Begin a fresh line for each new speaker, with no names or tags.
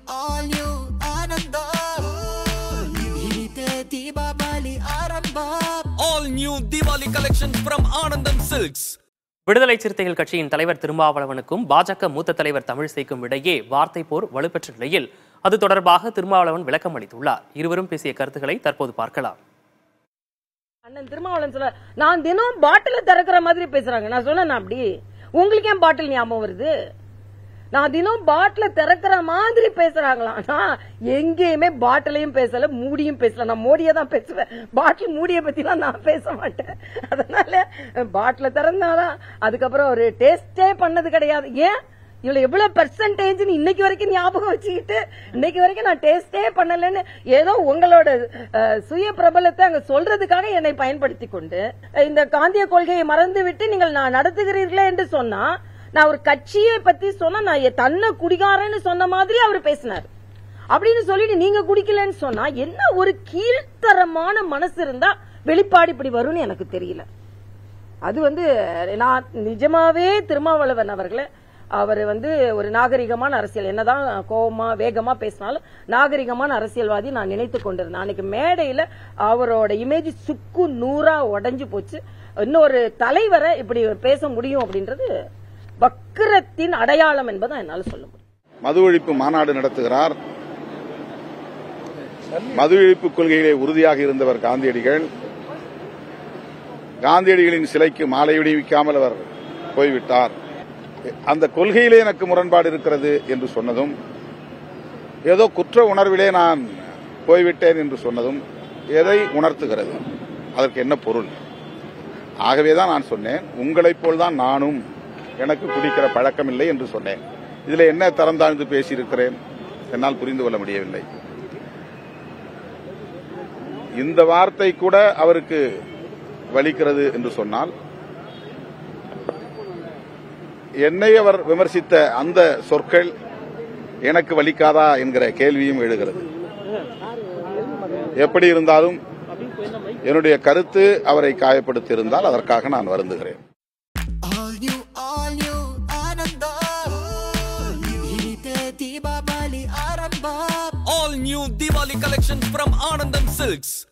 all new Ananda Hite Deepavali Arambam
All new Diwali collection from Anandam Silks.
விடுதலை சிறுத்தைகள் கட்சியின் தலைவர் திருமாவளவனுக்கும் பாஜக மூத்த தலைவர் தமிழிசைக்கும் இடையே வார்த்தை போர் வலுப்பெற்ற நிலையில் அது தொடர்பாக திருமாவளவன் விளக்கம் அளித்துள்ளார் இருவரும் பேசிய கருத்துக்களை தற்போது பார்க்கலாம்
அண்ணன் திருமாவளவன் சொல்ல நான் தினம் பாட்டில திறக்கிற மாதிரி பேசுறாங்க நான் சொன்னேன் அப்படி உங்களுக்கு ஏன் பாட்டில் ஞாபகம் வருது நான் தினம் பாட்டில திறக்கிற மாதிரி பேசுறாங்களாம் நான் எங்கேயுமே பாட்டிலையும் பேசல மூடியும் பேசல நான் மோடியை தான் பேசுவேன் பாட்டில் மூடியை பத்திலாம் நான் பேச மாட்டேன் அதனால பாட்டில திறந்தாதான் அதுக்கப்புறம் ஒரு டேஸ்டே பண்ணது கிடையாது ஏன் இவ்வளவு எவ்வளவு பெர்சன்டேஜ் இன்னைக்கு வரைக்கும் ஞாபகம் வச்சுக்கிட்டு இன்னைக்கு வரைக்கும் நான் டேஸ்டே பண்ணலன்னு ஏதோ உங்களோட அஹ், சுய பிரபலத்தை அங்க சொல்றதுக்காக என்னை பயன்படுத்தி கொண்டு அஹ், இந்த காந்திய கொள்கையை மறந்து விட்டு நீங்கள் நான் நடத்துகிறீர்களே என்று சொன்னா நான் ஒரு கட்சியை பத்தி சொன்னா நான் என் தன்னை குடிகாரன்னு சொன்ன மாதிரி அவர் பேசினார் அப்படின்னு சொல்லிட்டு நீங்க குடிக்கலன்னு சொன்னா என்ன ஒரு கீழ்த்தரமான மனசு இருந்தா வெளிப்பாடு இப்படி வரும்னு எனக்கு தெரியல அது வந்து நான் நிஜமாவே திருமாவளவன் அவர்களை அவர் வந்து ஒரு நாகரிகமான அரசியல் என்னதான் கோபமா வேகமா பேசினாலும் நாகரிகமான அரசியல்வாதி நான் நினைத்து கொண்டிருந்தேன் அன்னைக்கு மேடையில அவரோட இமேஜ் சுக்கு நூறா உடைஞ்சு போச்சு இன்னொரு தலைவரை இப்படி பேச முடியும் அப்படின்றது வக்கிரத்தின் அடையாளம் என்பதை என்னால சொல்ல முடியும்
மது ஒழிப்பு மாநாடு நடத்துகிறார் மது ஒழிப்பு கொள்கையிலே உறுதியாக இருந்தவர் காந்தியடிகள் காந்தியடிகளின் சிலைக்கு மாலை விடுவிக்காமல் அவர் போய்விட்டார் அந்த கொள்கையிலே எனக்கு முரண்பாடு இருக்கிறது என்று சொன்னதும் ஏதோ குற்ற உணர்விலே நான் போய்விட்டேன் என்று சொன்னதும் எதை உணர்த்துகிறது அதற்கு என்ன பொருள் ஆகவேதான் நான் சொன்னேன் உங்களைப் போல்தான் நானும் எனக்கு குடிக்கிற பழக்கம் இல்லை என்று சொன்னேன் இதுல என்ன தரம் தாழ்ந்து பேசியிருக்கிறேன் என்னால் புரிந்து கொள்ள முடியவில்லை இந்த வார்த்தை கூட அவருக்கு வலிக்கிறது என்று சொன்னால் என்னை அவர் விமர்சித்த அந்த சொற்கள் எனக்கு வலிக்காதா என்கிற கேள்வியும் எழுகிறது எப்படி இருந்தாலும் என்னுடைய கருத்து அவரை காயப்படுத்தி இருந்தால் அதற்காக நான் வருந்துகிறேன்
All new all new Ananda Hite Deepavali Arambam
All new Diwali collection from Anandam Silks.